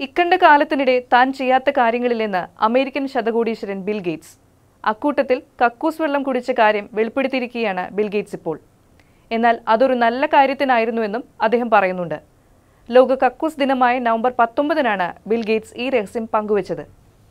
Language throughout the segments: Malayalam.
ഇക്കണ്ട കാലത്തിനിടെ താൻ ചെയ്യാത്ത കാര്യങ്ങളില്ലെന്ന് അമേരിക്കൻ ശതകോടീശ്വരൻ ബിൽ ഗേറ്റ്സ് അക്കൂട്ടത്തിൽ കക്കൂസ് വെള്ളം കുടിച്ച കാര്യം വെളിപ്പെടുത്തിയിരിക്കുകയാണ് ബിൽ ഗേറ്റ്സ് ഇപ്പോൾ എന്നാൽ അതൊരു നല്ല കാര്യത്തിനായിരുന്നുവെന്നും അദ്ദേഹം പറയുന്നുണ്ട് ലോക കക്കൂസ് ദിനമായ നവംബർ പത്തൊമ്പതിനാണ് ബിൽ ഗേറ്റ്സ് ഈ രഹസ്യം പങ്കുവച്ചത്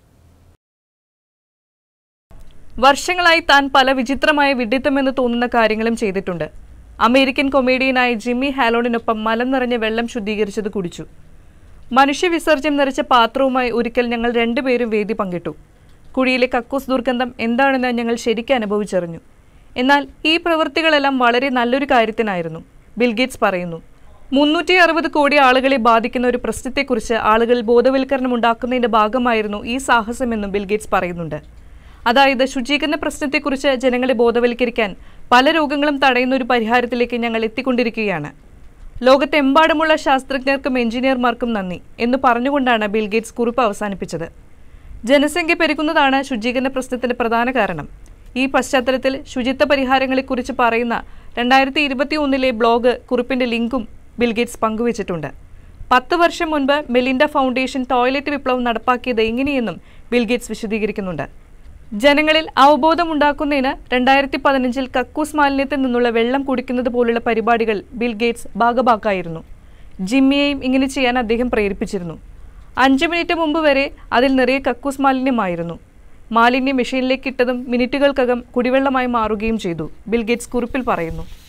വർഷങ്ങളായി താൻ പല വിചിത്രമായ വിഡിത്തമെന്ന് തോന്നുന്ന കാര്യങ്ങളും ചെയ്തിട്ടുണ്ട് അമേരിക്കൻ കൊമേഡിയനായ ജിമ്മി ഹാലോണിനൊപ്പം മലം നിറഞ്ഞ വെള്ളം ശുദ്ധീകരിച്ചത് കുടിച്ചു മനുഷ്യവിസർജ്യം നിറച്ച പാത്രവുമായി ഒരിക്കൽ ഞങ്ങൾ രണ്ടുപേരും വേദി പങ്കിട്ടു കുഴിയിലെ കക്കൂസ് ദുർഗന്ധം എന്താണെന്ന് ഞങ്ങൾ ശരിക്കും അനുഭവിച്ചറിഞ്ഞു എന്നാൽ ഈ പ്രവൃത്തികളെല്ലാം വളരെ നല്ലൊരു കാര്യത്തിനായിരുന്നു ബിൽഗേറ്റ്സ് പറയുന്നു മുന്നൂറ്റി അറുപത് കോടി ആളുകളെ ബാധിക്കുന്ന ഒരു പ്രശ്നത്തെക്കുറിച്ച് ആളുകളിൽ ബോധവൽക്കരണം ഉണ്ടാക്കുന്നതിന്റെ ഭാഗമായിരുന്നു ഈ സാഹസമെന്നും ബിൽഗേറ്റ്സ് പറയുന്നുണ്ട് അതായത് ശുചീകരണ പ്രശ്നത്തെക്കുറിച്ച് ജനങ്ങളെ ബോധവൽക്കരിക്കാൻ പല രോഗങ്ങളും തടയുന്ന ഒരു പരിഹാരത്തിലേക്ക് ഞങ്ങൾ എത്തിക്കൊണ്ടിരിക്കുകയാണ് ലോകത്തെമ്പാടുമുള്ള ശാസ്ത്രജ്ഞർക്കും എഞ്ചിനീയർമാർക്കും നന്ദി എന്ന് പറഞ്ഞുകൊണ്ടാണ് ബിൽഗേറ്റ്സ് കുറിപ്പ് അവസാനിപ്പിച്ചത് ജനസംഖ്യ പെരുകുന്നതാണ് ശുചീകരണ പ്രശ്നത്തിന്റെ പ്രധാന കാരണം ഈ പശ്ചാത്തലത്തിൽ ശുചിത്വ പരിഹാരങ്ങളെക്കുറിച്ച് പറയുന്ന രണ്ടായിരത്തി ഇരുപത്തി ഒന്നിലെ ബ്ലോഗ് കുറിപ്പിന്റെ ലിങ്കും ബിൽഗേറ്റ്സ് പങ്കുവച്ചിട്ടുണ്ട് പത്ത് വർഷം മുൻപ് മെലിൻഡ ഫൗണ്ടേഷൻ ടോയ്ലറ്റ് വിപ്ലവം നടപ്പാക്കിയത് എങ്ങനെയെന്നും ബിൽഗേറ്റ്സ് വിശദീകരിക്കുന്നുണ്ട് ജനങ്ങളിൽ അവബോധമുണ്ടാക്കുന്നതിന് രണ്ടായിരത്തി പതിനഞ്ചിൽ കക്കൂസ് മാലിന്യത്തിൽ നിന്നുള്ള വെള്ളം കുടിക്കുന്നത് പോലുള്ള പരിപാടികൾ ബിൽ ഗേറ്റ്സ് ഭാഗഭാക്കായിരുന്നു ജിമ്മിയെയും ഇങ്ങനെ ചെയ്യാൻ അദ്ദേഹം പ്രേരിപ്പിച്ചിരുന്നു അഞ്ച് മിനിറ്റ് മുമ്പ് വരെ അതിൽ നിറയെ കക്കൂസ് മാലിന്യമായിരുന്നു മാലിന്യം മെഷീനിലേക്ക് ഇട്ടതും മിനിറ്റുകൾക്കകം കുടിവെള്ളമായി മാറുകയും ചെയ്തു ബിൽ ഗേറ്റ്സ് കുറിപ്പിൽ പറയുന്നു